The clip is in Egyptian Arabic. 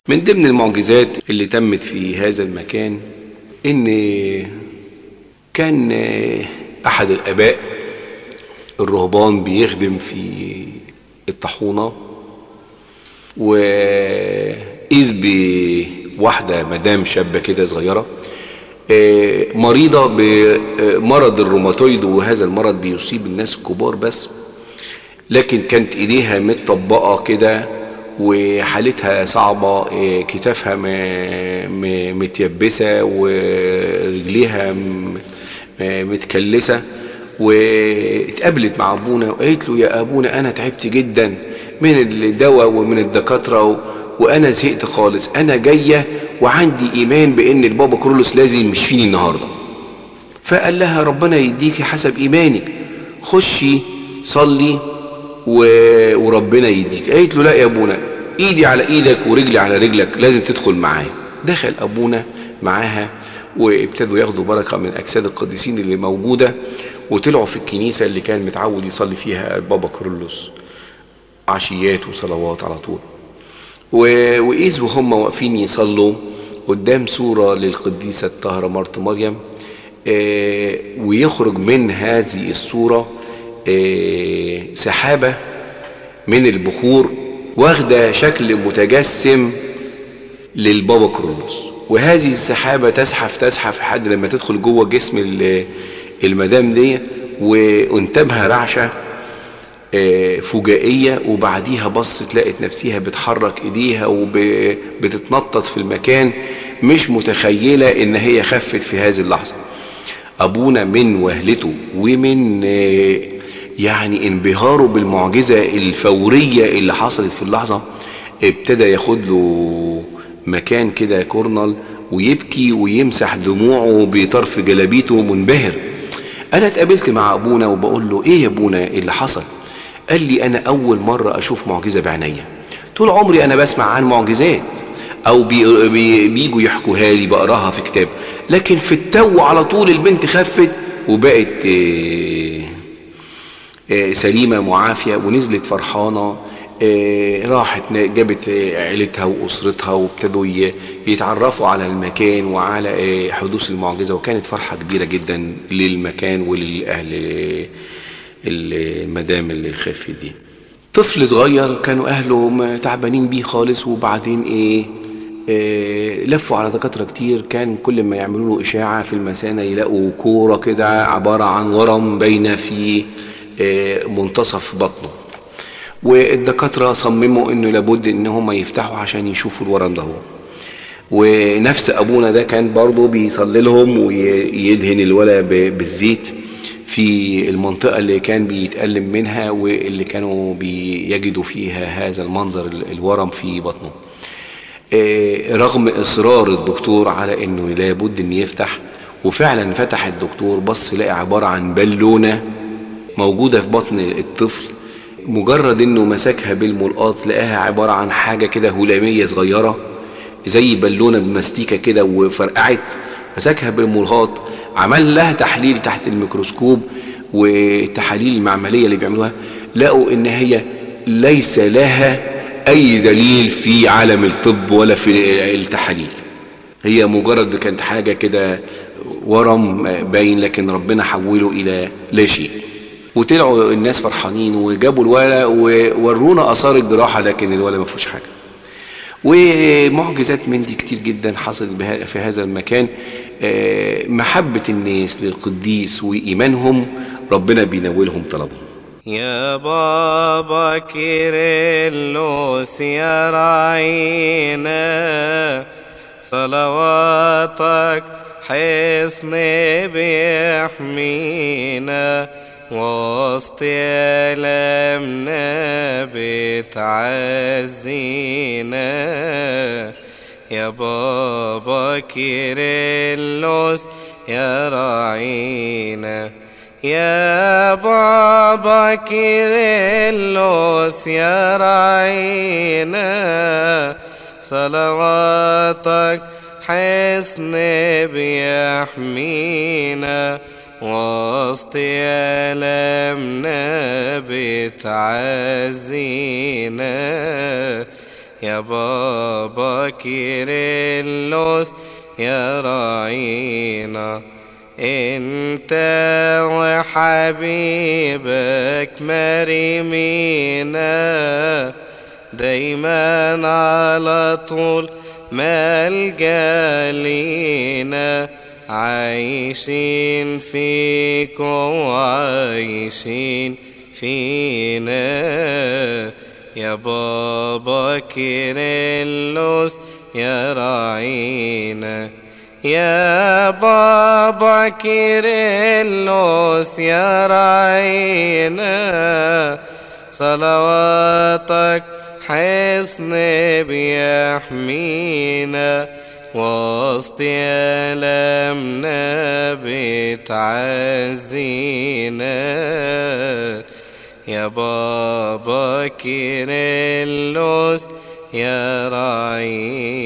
من ضمن المعجزات اللي تمت في هذا المكان ان كان احد الاباء الرهبان بيخدم في الطاحونه واذ بواحده مدام شابه كده صغيره مريضه بمرض الروماتويد وهذا المرض بيصيب الناس الكبار بس لكن كانت ايديها متطبقه كده وحالتها صعبة كتافها متيبسة ورجليها متكلسة واتقابلت مع ابونا وقالت له يا ابونا انا تعبت جدا من الدواء ومن الدكاترة وانا زهقت خالص انا جاية وعندي ايمان بان البابا كرولوس لازم يشفيني النهاردة فقال لها ربنا يديكي حسب ايمانك خشي صلي وربنا يديك قالت له لا يا ابونا ايدي على ايدك ورجلي على رجلك لازم تدخل معايا دخل ابونا معاها وابتدوا ياخدوا بركه من اجساد القديسين اللي موجوده وطلعوا في الكنيسه اللي كان متعود يصلي فيها البابا كورولوس عشيات وصلوات على طول واذ وهم واقفين يصلوا قدام صوره للقديسه الطاهره مرت مريم آه ويخرج من هذه الصوره آه سحابه من البخور واخده شكل متجسم للبابا كرولوس وهذه السحابه تزحف تزحف لحد لما تدخل جوه جسم المدام دي وانتابها رعشه فجائيه وبعديها بصت لقت نفسها بتحرك ايديها وبتتنطط في المكان مش متخيله ان هي خفت في هذه اللحظه ابونا من وهلته ومن يعني انبهاره بالمعجزة الفورية اللي حصلت في اللحظة ابتدى ياخد له مكان كده كورنل ويبكي ويمسح دموعه بطرف جلابيته منبهر انا اتقابلت مع ابونا وبقول له ايه يا ابونا اللي حصل قال لي انا اول مرة اشوف معجزة بعينيا طول عمري انا بسمع عن معجزات او بي بي بيجوا يحكوها لي بقراها في كتاب لكن في التو على طول البنت خفت وبقت إيه سليمة معافية ونزلت فرحانة راحت جابت عيلتها وأسرتها وابتدوا يتعرفوا على المكان وعلى حدوث المعجزة وكانت فرحة كبيرة جدا للمكان وللأهل المدام اللي خافت دي طفل صغير كانوا أهله تعبانين بيه خالص وبعدين إيه إيه لفوا على دكاترة كتير كان كل ما يعملوا له إشاعة في المثانة يلاقوا كورة كده عبارة عن ورم باينة في منتصف بطنه والدكاترة صمموا انه لابد ان هم يفتحوا عشان يشوفوا الورم ده ونفس ابونا ده كان برضه بيصلي لهم ويدهن الولا بالزيت في المنطقة اللي كان بيتألم منها واللي كانوا بيجدوا فيها هذا المنظر الورم في بطنه رغم إصرار الدكتور على انه لابد ان يفتح وفعلا فتح الدكتور بص لقى عبارة عن بالونة موجودة في بطن الطفل مجرد انه مسكها بالملقاط لقاها عبارة عن حاجة كده هلامية صغيرة زي بالونة بمستيكة كده وفرقعت مسكها بالملقاط عمل لها تحليل تحت الميكروسكوب والتحاليل المعملية اللي بيعملوها لقوا ان هي ليس لها اي دليل في عالم الطب ولا في التحاليل هي مجرد كانت حاجة كده ورم باين لكن ربنا حوله الى لا شيء وطلعوا الناس فرحانين وجابوا الولا وورونا اثار الجراحه لكن الولا ما فيهوش حاجه ومعجزات من دي كتير جدا حصلت في هذا المكان محبه الناس للقديس وايمانهم ربنا بينولهم طلبهم يا بابا كيرلس يا راعينا صلواتك حصن بيحمينا وسط ألمنا بتعزينا يا بابا كيرلس يا راعينا يا بابا كيرلس يا راعينا صلواتك حصن بيحمينا وسط ألمنا بتعزينا يا بابا كيرلس يا راعينا انت وحبيبك مريمينا دايما على طول ملجا لينا عايشين فيكم وعايشين فينا يا بابا كيرلس يا راعينا يا بابا كيرلس يا راعينا صلواتك حصن بيحمينا وسط ألمنا بتعزينا يا بابا كيرلس يا راعينا